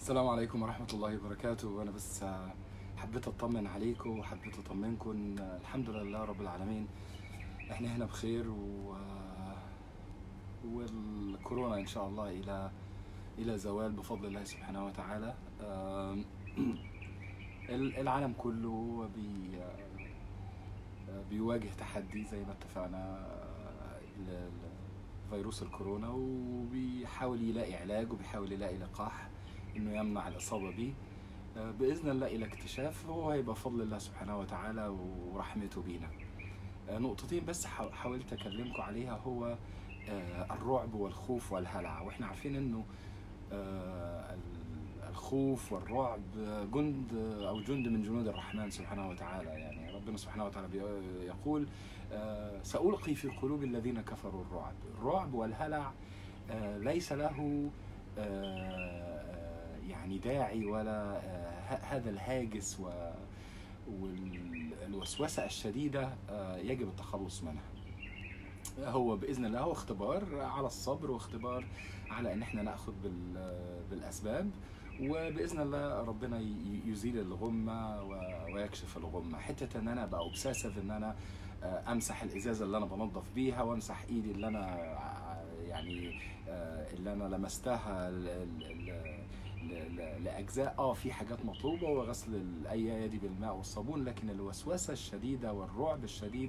السلام عليكم ورحمة الله وبركاته وأنا بس آه، حبيت أطمن عليكم وحبيت أطمنكم إن آه، الحمد لله رب العالمين إحنا هنا بخير و آه، والكورونا إن شاء الله إلى إلى زوال بفضل الله سبحانه وتعالى آم، ال- العالم كله بي آه، بيواجه تحدي زي ما اتفقنا آه، ل- لفيروس الكورونا وبيحاول يلاقي علاج وبيحاول يلاقي لقاح انه يمنع الاصابه به آه، باذن الله الى اكتشاف هو هيبقى فضل الله سبحانه وتعالى ورحمته بينا آه، نقطتين بس حا- حاولت اكلمكم عليها هو آه، الرعب والخوف والهلع واحنا عارفين انه آه، ال- الخوف والرعب جند او جند من جنود الرحمن سبحانه وتعالى يعني ربنا سبحانه وتعالى بي- يقول آه، سألقي في قلوب الذين كفروا الرعب الرعب والهلع آه، ليس له آه، يعني داعي ولا آه، ه- هذا الهاجس و- والوسوسة الشديدة آه، يجب التخلص منها هو باذن الله هو اختبار على الصبر واختبار على ان احنا ناخذ بال- بالاسباب وباذن الله ربنا ي- يزيل الغمه و- ويكشف الغمه حته ان انا ابقى اوبسيسيف ان انا آه، امسح الازازه اللي انا بنظف بيها وامسح ايدي اللي انا ع- يعني آه، اللي انا لمستها ل- ل- ل- ل- لاجزاء اه في حاجات مطلوبه وغسل الايادي بالماء والصابون لكن الوسوسه الشديده والرعب الشديد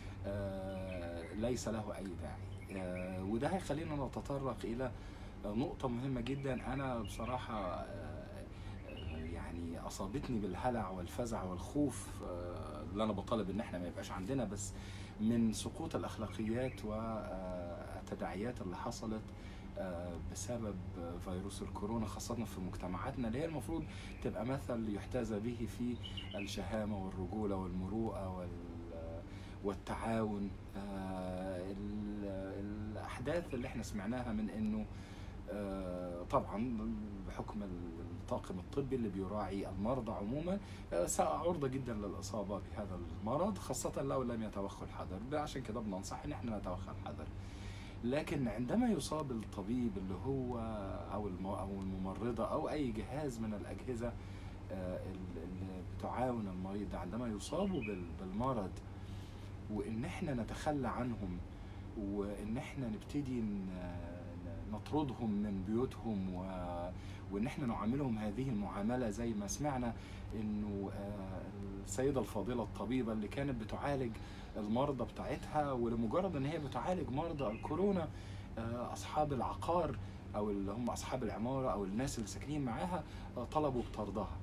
آه، ليس له اي داعي آه، وده هيخلينا نتطرق الى نقطة مهمة جدا أنا بصراحة آه، آه، يعني أصابتني بالهلع والفزع والخوف آه، اللي أنا بطالب إن إحنا ما يبقاش عندنا بس من سقوط الأخلاقيات والتداعيات اللي حصلت آه، بسبب فيروس الكورونا خاصة في مجتمعاتنا اللي هي المفروض تبقى مثل يحتذى به في الشهامة والرجولة والمروءة وال والتعاون آه، ال- الأحداث اللي احنا سمعناها من إنه آه، طبعا بحكم الطاقم الطبي اللي بيراعي المرضى عموما آه، عرضة جدا للإصابة بهذا المرض خاصة لو لم يتوخوا الحذر عشان كده بننصح إن احنا نتوخى الحذر لكن عندما يصاب الطبيب اللي هو أو الم- أو الممرضة أو أي جهاز من الأجهزة آه، اللي بتعاون المريض ده عندما يصابوا بال- بالمرض وان احنا نتخلى عنهم وان احنا نبتدي ن- نطردهم من بيوتهم و... وان احنا نعاملهم هذه المعامله زي ما سمعنا انه آه، السيده الفاضله الطبيبه اللي كانت بتعالج المرضى بتاعتها ولمجرد ان هي بتعالج مرضى الكورونا آه، اصحاب العقار او اللي هم اصحاب العماره او الناس اللي ساكنين معاها آه، طلبوا بطردها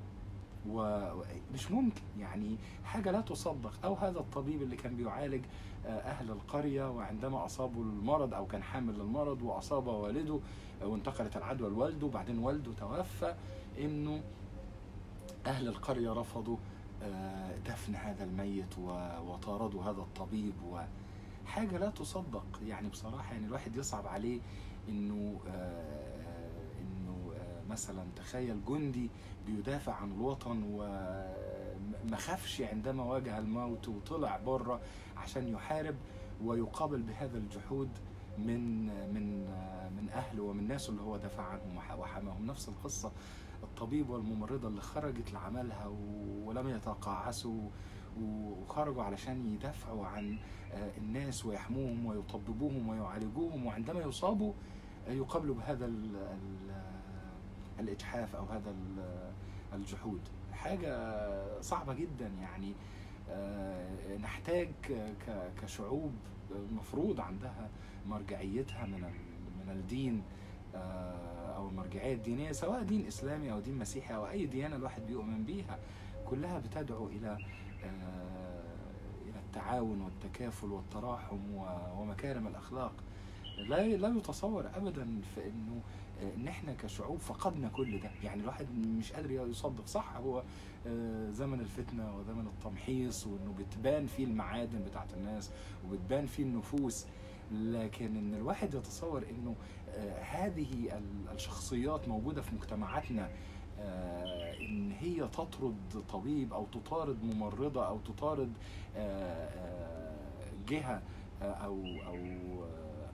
ومش ممكن يعني حاجة لا تصدق أو هذا الطبيب اللي كان بيعالج آه، أهل القرية وعندما أصابوا المرض أو كان حامل للمرض وأصاب والده آه، وانتقلت العدوى لوالده وبعدين والده توفى إنه أهل القرية رفضوا آه، دفن هذا الميت و- وطاردوا هذا الطبيب وحاجة لا تصدق يعني بصراحة يعني الواحد يصعب عليه إنه آه، إنه آه، مثلا تخيل جندي بيدافع عن الوطن وما خافش عندما واجه الموت وطلع بره عشان يحارب ويقابل بهذا الجحود من من من اهله ومن ناسه اللي هو دافع عنهم وح- وحماهم نفس القصه الطبيب والممرضه اللي خرجت لعملها ولم يتقاعسوا وخرجوا علشان يدافعوا عن آه، الناس ويحموهم ويطببوهم ويعالجوهم وعندما يصابوا آه، يقابلوا بهذا ال- ال- الاجحاف او هذا ال- الجحود حاجه صعبه جدا يعني آه، نحتاج ك- كشعوب المفروض عندها مرجعيتها من ال- من الدين آه، او المرجعيه الدينيه سواء دين اسلامي او دين مسيحي او اي ديانه الواحد بيؤمن بيها كلها بتدعو الى آه، الى التعاون والتكافل والتراحم و- ومكارم الاخلاق لا لا يتصور ابدا في انه آه، ان احنا كشعوب فقدنا كل ده يعني الواحد مش قادر يصدق صح هو آه، زمن الفتنه وزمن التمحيص وانه بتبان فيه المعادن بتاعت الناس وبتبان فيه النفوس لكن ان الواحد يتصور انه آه، هذه ال- الشخصيات موجوده في مجتمعاتنا آه، ان هي تطرد طبيب او تطارد ممرضه او تطارد آه، آه، جهه آه، او او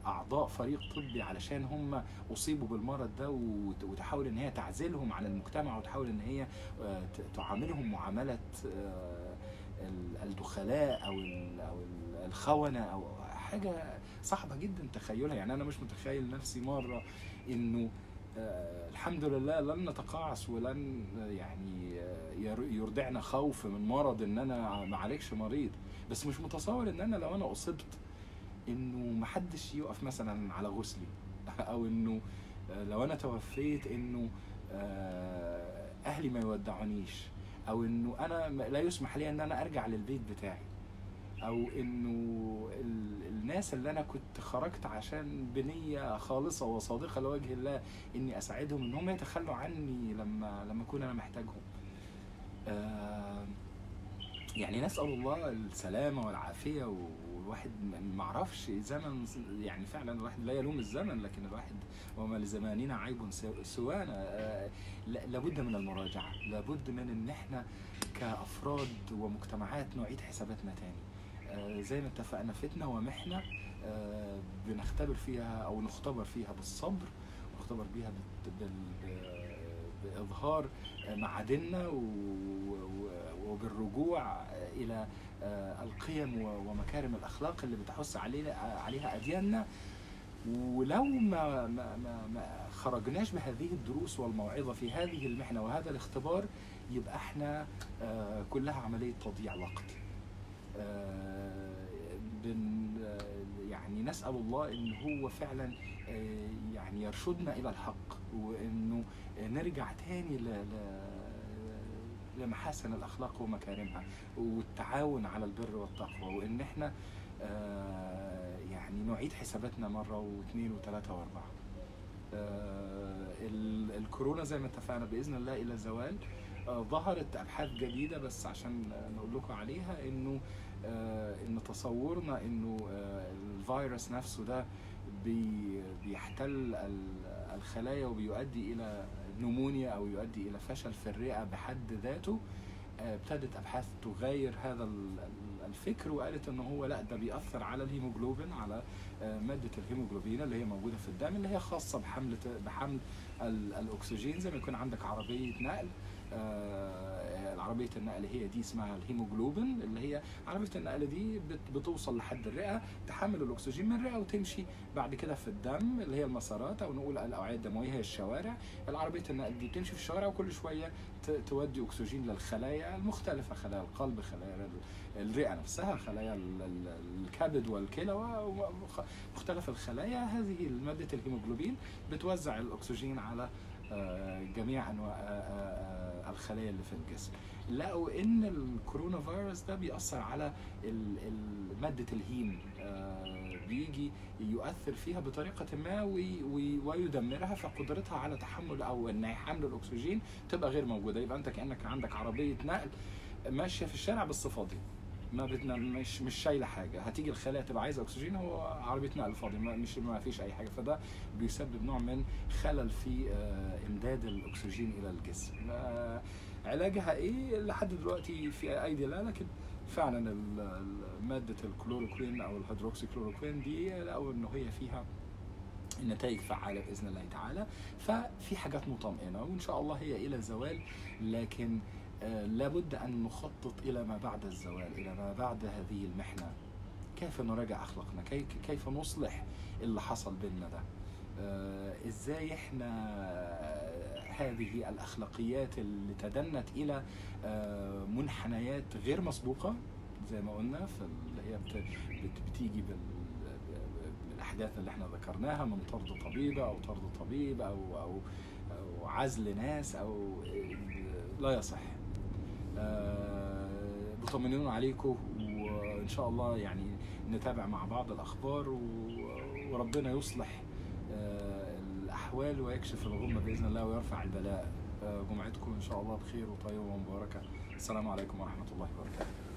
اعضاء فريق طبي علشان هم اصيبوا بالمرض ده وت- وتحاول ان هي تعزلهم عن المجتمع وتحاول ان هي آه، ت- تعاملهم معامله آه، ال- الدخلاء او ال- او ال- الخونه او حاجه صعبه جدا تخيلها يعني انا مش متخيل نفسي مره انه آه، الحمد لله لن نتقاعس ولن آه، يعني آه، ير- يرضعنا خوف من مرض ان انا ما عليكش مريض بس مش متصور ان انا لو انا اصبت انه محدش يقف مثلا على غسلي او انه آه، لو انا توفيت انه آه، اهلي ما يودعونيش او انه انا م- لا يسمح لي ان انا ارجع للبيت بتاعي او انه ال- الناس اللي انا كنت خرجت عشان بنيه خالصه وصادقه لوجه الله اني اساعدهم ان هم يتخلوا عني لما لما اكون انا محتاجهم آه، يعني نسال الله السلامه والعافيه والواحد م- ما اعرفش زمن يعني فعلا الواحد لا يلوم الزمن لكن الواحد وما لزماننا عيب سو- سوانا آه، لا- لابد من المراجعه لابد من ان احنا كافراد ومجتمعات نعيد حساباتنا تاني آه، زي ما اتفقنا فتنه ومحنه آه، بنختبر فيها او نختبر فيها بالصبر ونختبر بيها بت- بال- ب- باظهار معادننا و- و- وبالرجوع الى آه، القيم و- ومكارم الاخلاق اللي بتحث علينا عليها ادياننا ولو ما ما ما, ما خرجناش بهذه الدروس والموعظه في هذه المحنه وهذا الاختبار يبقى احنا آه، كلها عمليه تضييع وقت. آه، بن آه، يعني نسال الله ان هو فعلا آه، يعني يرشدنا الى الحق وانه نرجع تاني ل ل- لمحاسن الاخلاق ومكارمها والتعاون على البر والتقوى وان احنا آه، يعني نعيد حساباتنا مره واثنين وثلاثه واربعه. آه، ال- الكورونا زي ما اتفقنا باذن الله الى زوال آه، ظهرت ابحاث جديده بس عشان آه، نقول لكم عليها انه آه، ان تصورنا انه آه، الفيروس نفسه ده بي- بيحتل ال- الخلايا وبيؤدي الى نمونيا او يؤدي الى فشل في الرئه بحد ذاته آه، ابتدت ابحاث تغير هذا ال- ال- الفكر وقالت ان هو لا ده بيأثر على الهيموجلوبين على آه، ماده الهيموجلوبين اللي هي موجوده في الدم اللي هي خاصه بحمل بحمل ال- الاكسجين زي ما يكون عندك عربيه نقل آه، العربية النقل هي دي اسمها الهيموجلوبين اللي هي عربية النقل دي بت- بتوصل لحد الرئة تحمل الأكسجين من الرئة وتمشي بعد كده في الدم اللي هي المسارات أو نقول الأوعية الدموية هي الشوارع العربية النقل دي بتمشي في الشوارع وكل شوية ت- تودي أكسجين للخلايا المختلفة خلايا القلب خلايا ال- الرئة نفسها خلايا ال- ال- الكبد والكلى ومختلف الخلايا هذه مادة الهيموجلوبين بتوزع الأكسجين على آه، جميع انواع آه، آه، آه، الخلايا اللي في الجسم لقوا ان الكورونا فيروس ده بيأثر على ال- ال- مادة الهيم آه، بيجي يؤثر فيها بطريقة ما وي- وي- ويدمرها فقدرتها على تحمل او ان حمل الاكسجين تبقى غير موجودة يبقى انت كأنك عندك عربية نقل ماشية في الشارع بس فاضية ما بتنا مش مش شايله حاجه هتيجي الخلايا تبقى عايزه اكسجين هو عربيه نقل فاضي ما مش ما فيش اي حاجه فده بيسبب نوع من خلل في آه، امداد الاكسجين الى الجسم آه، علاجها ايه لحد دلوقتي في ايدي لا لكن فعلا ال- ال- ماده الكلوروكوين او الهيدروكسي كلوروكوين دي لقوا انه هي فيها النتائج فعالة بإذن الله تعالى ففي حاجات مطمئنة وإن شاء الله هي إلى زوال لكن آه، لابد أن نخطط إلى ما بعد الزوال إلى ما بعد هذه المحنة كيف نراجع أخلاقنا كيف, كيف نصلح اللي حصل بيننا ده آه، إزاي إحنا آه، هذه الأخلاقيات اللي تدنت إلى آه، منحنيات غير مسبوقة زي ما قلنا في اللي هي بت- بت- بتيجي بال بالاحداث اللي احنا ذكرناها من طرد طبيبه او طرد طبيب او او او عزل ناس او لا يصح. آه، مطمنين عليكم وان شاء الله يعني نتابع مع بعض الاخبار و- وربنا يصلح آه، الاحوال ويكشف الغمه باذن الله ويرفع البلاء. آه، جمعتكم ان شاء الله بخير وطيبه ومباركه. السلام عليكم ورحمه الله وبركاته.